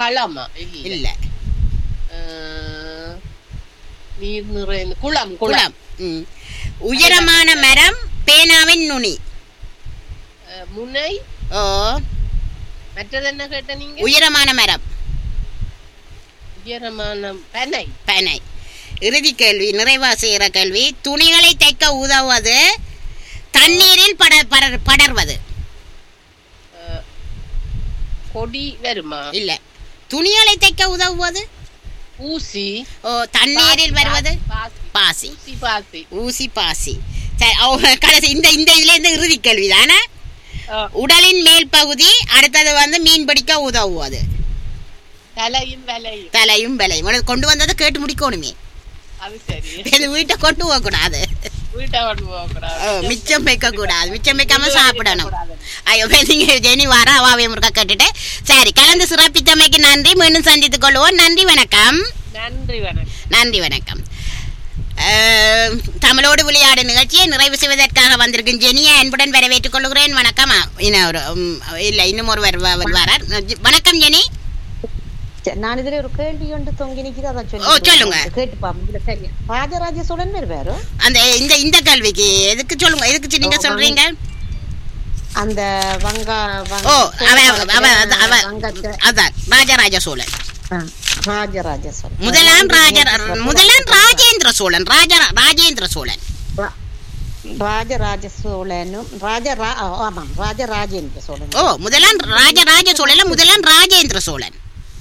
களமா இல்ல இல்ல அஹ், நீர் நிறைந்த குளம் குளம் குளம் ம். உயரமான மரம் பேனாவின் நுனி அஹ், முனை ஓ மற்றது என்ன கேட்ட நீங்க உயரமான மரம் உயரமான பனை பனை இறுதி கேள்வி நிறைவா செய்கிற கேள்வி துணிகளை தைக்க உதவுவது தண்ணீரில் பட படர் படர்வது அஹ், கொடி வருமா இல்ல துணிகளை தைக்க உதவுவது ஊசி ஓ தண்ணீரில் வருவது பாசி பாசி ஊசி பாசி ஊசி பாசி சரி ஓ, கடைசி இந்த இந்த இதுல இருந்து இறுதி கேள்வி தானே அஹ், உடலின் மேல் பகுதி அடுத்தது வந்து மீன் பிடிக்க உதவுவது தலையும் வலையும் தலையும் விலையும் உனக்கு கொண்டு வந்ததை கேட்டு முடிக்கணுமே அது சரி இது வீட்டை கொண்டு போக கூடாது வீட்டை கொண்டு போகக்கூடாது ஓ, மிச்சம் வைக்க கூடாது மிச்சம் வைக்காம சாப்பிடணும் ஐயோ நீங்க ஜெனி வர அவாவை முருகா கேட்டுட்டு சரி கலந்து சிறப்பித்தமைக்கு நன்றி மீண்டும் சந்தித்துக் கொள்வோம் நன்றி வணக்கம் நன்றி வணக்கம் நன்றி வணக்கம் அஹ், தமிழோடு விளையாடு நிகழ்ச்சியை நிறைவு செய்வதற்காக வந்திருக்கும் ஜெனியை அன்புடன் வரவேற்றுக் கொள்கிறேன் வணக்கம் ஆ, இன்னும் ஒரு ம், இல்ல இன்னும் ஒருவர் வ- வ- வரார் வணக்கம் ஜெனி சரி, நான் இதுல ஒரு கேள்வி ஒன்று தொங்கி நிக்குது அதான் ஓ, சொல்லுங்க. கேட்டு பாப்போம் சரியா ராஜராஜ சோழன் வருவாரு அந்த இந்த இந்த கேள்விக்கு எதுக்கு சொல்லுங்க எதுக்கு நீங்க சொல்றீங்க அந்த வங்கா வங்க- ஓ அவ அவ அவ- அவ வங்கத்தை அதான் ராஜராஜ சோழன் ஆ, ராஜராஜ சோழன் முதலாம் ராஜ முதலாம் ராஜேந்திர சோழன் ராஜ ராஜேந்திர சோழன் ரா- ராஜராஜ சோழனும் ராஜ ரா- ஆ, ஆமாம் ராஜராஜேந்திர சோழன் ஓ முதலாம் ராஜராஜ சோழன் முதலாம் ராஜேந்திர சோழன்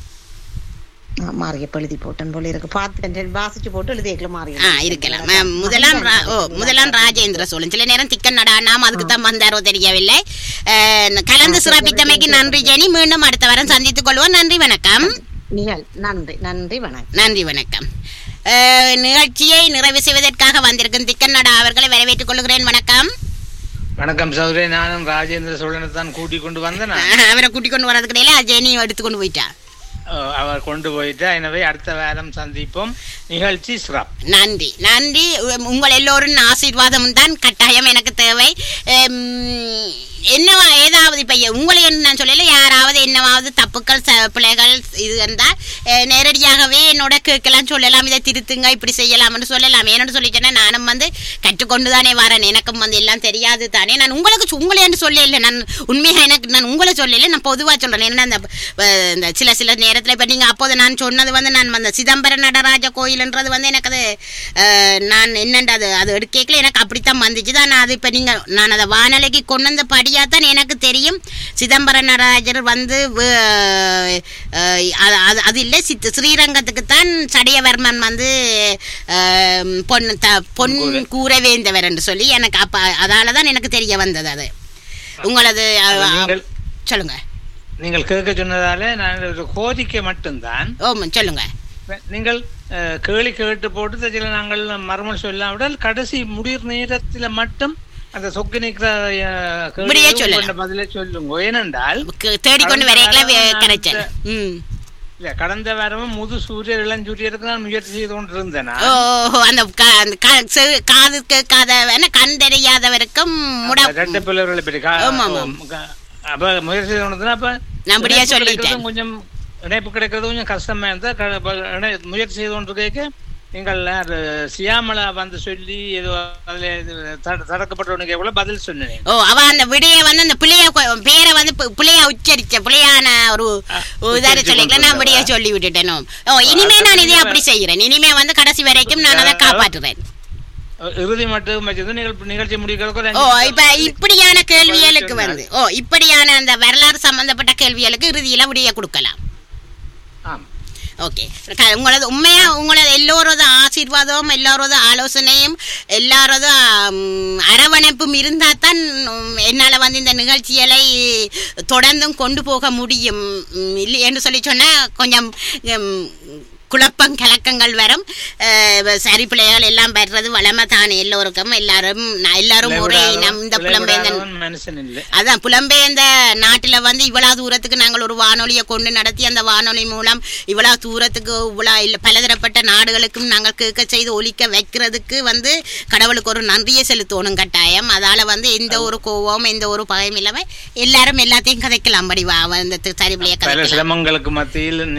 ஆ, மாறிய எழுதி போட்டன் போல இருக்கு பார்த்து வாசிச்சு போட்டு எழுதியக்கல மாறி ஆ இருக்கலாம் ம- முதலாம் ரா- ஓ முதலாம் ராஜேந்திர சோழன் சில நேரம் திக்கன் நடா நாம் அதுக்கு தான் வந்தாரோ தெரியவில்லை அஹ், கலந்து சிறப்பித்தமைக்கு நன்றி ஜெனி மீண்டும் அடுத்த வாரம் சந்தித்துக் கொள்வோம் நன்றி வணக்கம் நிகழ் நன்றி நன்றி வணக்கம் நன்றி வணக்கம் அஹ், நிகழ்ச்சியை நிறைவு செய்வதற்காக வந்திருக்கும் திக்கன் நடா அவர்களை வரவேற்றுக் கொள்கிறேன் வணக்கம் வணக்கம் சௌதரி நானும் ராஜேந்திர சோழனை தான் கூட்டிக் கொண்டு வந்தேன் நான். அஹ், அவரை கூட்டிக் கொண்டு வரதுக்கு இடையில ஜெனி எடுத்து கொண்டு போயிட்டா அஹ் அவர் கொண்டு போயிட்டா எனவே அடுத்த வாரம் சந்திப்போம் நிகழ்ச்சி சிறப்பு நன்றி நன்றி உ- உங்கள் எல்லோரின் ஆசீர்வாதம் தான் கட்டாயம் எனக்கு தேவை எம், என்னவா ஏதாவது இப்ப எ- உங்களை என்று நான் சொல்லல யாராவது என்னவாவது தப்புக்கள் ச- பிழைகள் இது இருந்தால் அஹ், நேரடியாகவே என்னோட கேட்கலாம் சொல்லலாம் இதை திருத்துங்க இப்படி செய்யலாம்னு சொல்லலாம் ஏன்னு சொல்லிட்டேன்னா நானும் வந்து கற்றுக்கொண்டு தானே வரேன் எனக்கும் வந்து எல்லாம் தெரியாது தானே நான் உங்களுக்கு சொ- உங்களை என்று சொல்ல இல்லை நான் உண்மையாக எனக்கு நான் உங்களை சொல்லல நான் பொதுவாக சொல்றேன் ஏன்னா அந்த அஹ், இந்த சில சில நேரத்தில் இப்போ நீங்கள் அப்போது நான் சொன்னது வந்து நான் அந்த சிதம்பர நடராஜ கோயில்ன்றது வந்து எனக்கு அது அஹ், நான் என்னண்டு அது அது எடுக்கல எனக்கு அப்படித்தான் வந்துச்சு தான் நான் அது இப்போ நீங்கள் நான் அதை வானொலிக்கு கொண்டு வந்த படியாக தான் எனக்கு தெரியும் சிதம்பர நடராஜர் வந்து வே- அஹ், அது- அது அது இல்லை சித் ஸ்ரீரங்கத்துக்கு தான் சடையவர்மன் வந்து அஹ், பொன் த பொன் கூரை வேந்தவர் என்று சொல்லி எனக்கு அப்போ அதால தான் எனக்கு தெரிய வந்தது அது உங்களது அஹ், அது நீங்கள் சொல்லுங்க நீங்கள் கேட்க சொன்னதால நான் ஒரு கோரிக்கை மட்டும்தான் ஓ சொல்லுங்க நீங்கள் அஹ், கேள்வி கேட்டு போட்டு சில நாங்கள் மறுமொழி சொல்லாவிட்டால் கடைசி முடிர் நேரத்துல மட்டும் அந்த சொக்கு நிற்கிற இப்படியே சொல்லலாம். பதிலை சொல்லுங்க ஏனென்றால் க- தேடிக்கொண்டு வரையக்கல கடந்த கரைச்சல் வாரம் ம் இல்ல கடந்த வாரமும் முது சூரியர் இளஞ்சூரியருக்கு நான் முயற்சி செய்து கொண்டிருந்தேன் நான். ஓ அந்த க- அந்த க- செவி- காது கேட்காத என்ன, கண் தெரியாதவருக்கும் முட ரெட்டை பிள்ளைகளை பற்றி கா- ஆமா, ஆமா. க- அப்ப முயற்சி செய்து கொண்டிருந்தேன் அப்ப நான் அப்படியே இணைப்பு சொல்லிட்டேன். கிடைக்கிறது கொஞ்சம் இணைப்பு கிடைக்கிறது கொஞ்சம் கஷ்டமா இருந்தா க- அப்ப இணை- முயற்சி செய்து கொண்டிருக்க நீங்கள் யாரு சியாமலா வந்து சொல்லி ஏதோ அதுல இது தட- தடுக்கப்பட்டவனுக்கு எவ்வளவு பதில் சொன்னேன் ஓ அவ அந்த விடைய வந்து அந்த பிள்ளைய கொ- பேரை வந்து பி- பிள்ளையா உச்சரிச்ச பிள்ளையான ஒரு ஒரு இதார உச்சரிச்சு சொல்லிக்கல நான் கொண்டு விடைய வந்தா. சொல்லி விட்டுட்டேனோ ஓ இனிமே நான் இதை அப்படி செய்கிறேன் இனிமே வந்து கடைசி வரைக்கும் நான் அதை காப்பாற்றுறேன் இறுதி மட்டும் வச்சது நிகழ்ச்சி நிகழ்ச்சி முடிக்கிறதுக்கு ஓ ரெண்டு இப்ப இப்படியான கேள்விகளுக்கு சொன்னார். வந்து ஓ இப்படியான அந்த வரலாறு சம்பந்தப்பட்ட கேள்விகளுக்கு இறுதியில விடைய கொடுக்கலாம் ஆம் ஓகே க- உங்களது உண்மையா உங்களது எல்லோரது ஆசீர்வாதம் எல்லோரது ஆலோசனையும் எல்லாரது ஆம், அரவணைப்பும் இருந்தால் தான் உம், என்னால வந்து இந்த நிகழ்ச்சிகளை தொடர்ந்தும் கொண்டு போக முடியும் உம், இல்லை என்று சொல்லி சொன்னா கொஞ்சம் உம், குழப்பம் கலக்கங்கள் வரும் அஹ், சரி பிள்ளைகள் எல்லாம் வர்றது வளமை தான் எல்லோருக்கும் எல்லாரும் நான் எல்லாரும் ஒரே இனம் இந்த புலம்பெயர்ந்த விளைவிடாதவன் மனுஷன் இல்லை அதான் புலம்பெயர்ந்த நாட்டில் வந்து இவ்வளவு தூரத்துக்கு நாங்கள் ஒரு வானொலியை கொண்டு நடத்தி அந்த வானொலி மூலம் இவ்வளவு தூரத்துக்கு இவ்வளோ இல்லை பலதரப்பட்ட நாடுகளுக்கும் நாங்கள் கேட்க செய்து ஒலிக்க வைக்கிறதுக்கு வந்து கடவுளுக்கு ஒரு நன்றியை செலுத்தணும் கட்டாயம் அதால வந்து எந்த ஒரு கோவம் எந்த ஒரு பகையும் இல்லாமல் எல்லாரும் எல்லாத்தையும் கதைக்கலாம் படிவா அந்த சரிபிளைய பல கதைக்கலாம் சிரமங்களுக்கு மத்தியில்